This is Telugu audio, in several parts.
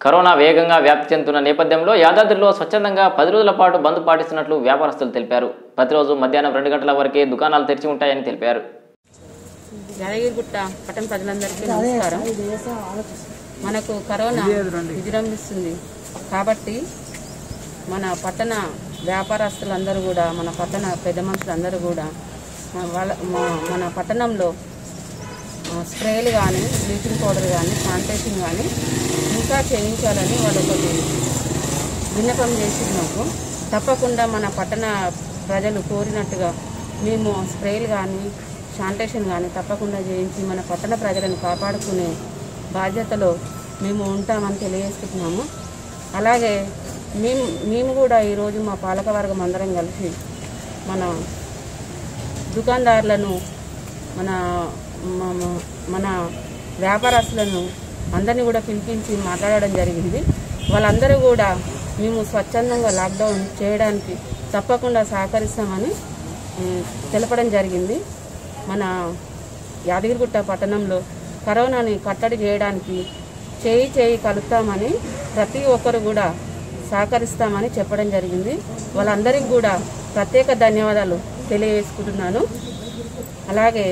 కరోనా వేగంగా వ్యాప్తి చెందుతున్న నేపథ్యంలో యాదాద్రిలో స్వచ్ఛందంగా పది రోజుల పాటు బంద్ పాటిస్తున్నట్లు వ్యాపారస్తులు తెలిపారు ప్రతిరోజు మధ్యాహ్నం రెండు గంటల వరకే దుకాణాలు తెరిచి ఉంటాయని తెలిపారు యాదగిరిగుట్ట పట్టణ ప్రజలందరికీ నమస్కారం మనకు కరోనా విజృంభిస్తుంది కాబట్టి మన పట్టణ వ్యాపారస్తులందరూ కూడా మన పట్టణ పెద్ద మనుషులందరూ కూడా మన వాళ్ళ మా- మన పట్టణంలో ఆ, స్ప్రేలు కానీ బ్లీచింగ్ పౌడర్ కానీ శానిటైజింగ్ కానీ ఇంకా చేయించాలని వాళ్ళు ఒకటి విన్నపం చేసి మాకు తప్పకుండా మన పట్టణ ప్రజలు కోరినట్టుగా మేము స్ప్రేలు కానీ శానిటేషన్ కానీ తప్పకుండా చేయించి మన పట్టణ ప్రజలను కాపాడుకునే బాధ్యతలో మేము ఉంటామని తెలియజేసుకుంటున్నాము అలాగే మేము మేము కూడా ఈరోజు మా పాలకవర్గం అందరం కలిసి మన దుకాణదారులను మన మ- మన వ్యాపారస్తులను అందరినీ కూడా పిలిపించి మాట్లాడడం జరిగింది వాళ్ళందరూ కూడా మేము స్వచ్ఛందంగా లాక్డౌన్ చేయడానికి తప్పకుండా సహకరిస్తామని ఉమ్, తెలపడం జరిగింది మన యాదగిరిగుట్ట పట్టణంలో కరోనాని కట్టడి చేయడానికి చేయి చేయి కలుపుతామని ప్రతి ఒక్కరు కూడా సహకరిస్తామని చెప్పడం జరిగింది వాళ్ళందరికీ కూడా ప్రత్యేక ధన్యవాదాలు తెలియజేసుకుంటున్నాను అలాగే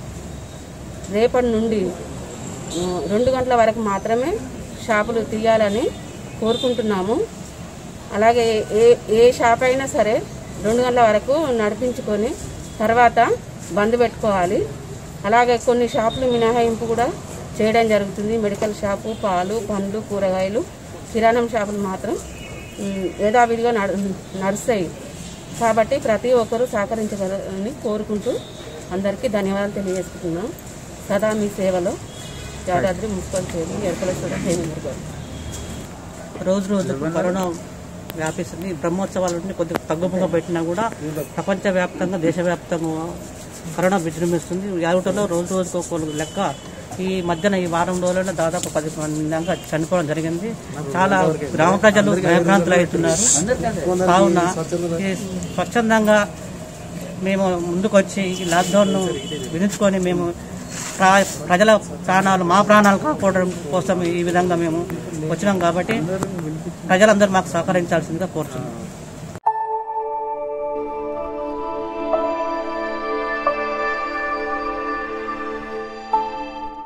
రేపటి నుండి ఆ, రెండు గంటల వరకు మాత్రమే షాపులు తీయాలని కోరుకుంటున్నాము అలాగే ఏ ఏ షాప్ అయినా సరే రెండు గంటల వరకు నడిపించుకొని తర్వాత బంద్ పెట్టుకోవాలి అలాగే కొన్ని షాపులు మినహాయింపు కూడా చేయడం జరుగుతుంది మెడికల్ షాపు పాలు పండ్లు కూరగాయలు కిరాణం షాపులు మాత్రం ఉమ్, యథావిధిగా నడు నడుస్తాయి కాబట్టి ప్రతి ఒక్కరూ సహకరించగలని కోరుకుంటూ అందరికీ ధన్యవాదాలు తెలియజేసుకుంటున్నాం సదా మీ సేవలో యాదాద్రి మున్సిపల్ చైర్మన్ ఎరకలేశ్వర హేమేంద్ర గారు రోజు రోజుకు కరోనా వ్యాపిస్తుంది ఈ బ్రహ్మోత్సవాల నుండి కొద్దిగా తగ్గుముఖం పెట్టినా కూడా ప్రపంచవ్యాప్తంగా దేశవ్యాప్తంగా కరోనా విజృంభిస్తుంది యాగుటలో రోజు రోజుకు ఒక లెక్క ఈ మధ్యన ఈ వారం రోజుల్లో దాదాపు పది మంది దాకా చనిపోవడం జరిగింది చాలా గ్రామ ప్రజలు భయభ్రాంతులు అవుతున్నారు కావున ఈ స్వచ్ఛందంగా మేము ముందుకొచ్చి ఈ లాక్డౌన్ను విధించుకొని మేము ప్రా- ప్రజల ప్రాణాలు మా ప్రాణాలు కాపాడడం కోసం ఈ విధంగా మేము వచ్చినాం కాబట్టి ప్రజలందరూ మాకు సహకరించాల్సిందిగా కోరుతున్నాం